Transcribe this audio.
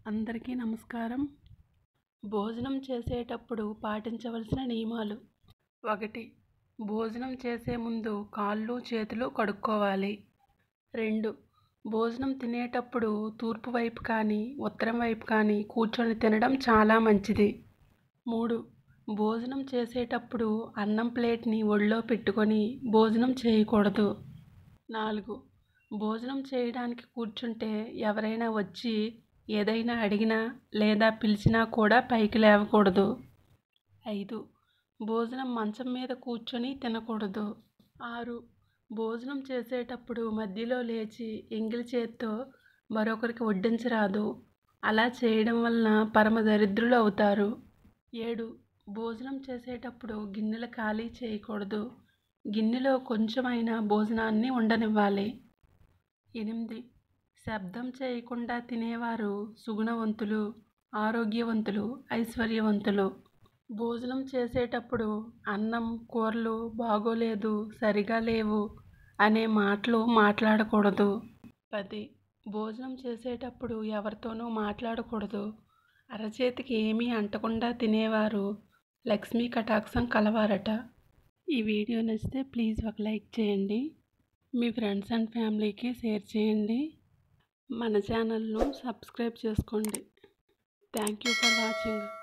అందరికీ నమస్కారం భోజనం చేసేటప్పుడు పాటించవలసిన నియమాలు ఒకటి భోజనం చేసే ముందు కాళ్ళు చేతులు కడుక్కోవాలి రెండు భోజనం తినేటప్పుడు తూర్పు వైపు కానీ ఉత్తరం వైపు కానీ కూర్చొని తినడం చాలా మంచిది మూడు భోజనం చేసేటప్పుడు అన్నం ప్లేట్ని ఒళ్ళో పెట్టుకొని భోజనం చేయకూడదు నాలుగు భోజనం చేయడానికి కూర్చుంటే ఎవరైనా వచ్చి ఏదైనా అడిగినా లేదా పిలిచినా కూడా పైకి లేవకూడదు ఐదు భోజనం మంచం మీద కూర్చొని తినకూడదు ఆరు భోజనం చేసేటప్పుడు మధ్యలో లేచి ఎంగిలి చేత్తో మరొకరికి వడ్డించరాదు అలా చేయడం వలన పరమ దరిద్రులు అవుతారు ఏడు భోజనం చేసేటప్పుడు గిన్నెలు ఖాళీ చేయకూడదు గిన్నెలో కొంచెమైనా భోజనాన్ని ఉండనివ్వాలి ఎనిమిది శబ్దం చేయకుండా తినేవారు సుగుణవంతులు ఆరోగ్యవంతులు ఐశ్వర్యవంతులు భోజనం చేసేటప్పుడు అన్నం కూరలు బాగోలేదు సరిగా లేవు అనే మాటలు మాట్లాడకూడదు పది భోజనం చేసేటప్పుడు ఎవరితోనూ మాట్లాడకూడదు అరచేతికి ఏమీ అంటకుండా తినేవారు లక్ష్మీ కటాక్షం కలవారట ఈ వీడియో నచ్చితే ప్లీజ్ ఒక లైక్ చేయండి మీ ఫ్రెండ్స్ అండ్ ఫ్యామిలీకి షేర్ చేయండి మన ఛానల్ను సబ్స్క్రైబ్ చేసుకోండి థ్యాంక్ యూ ఫర్ వాచింగ్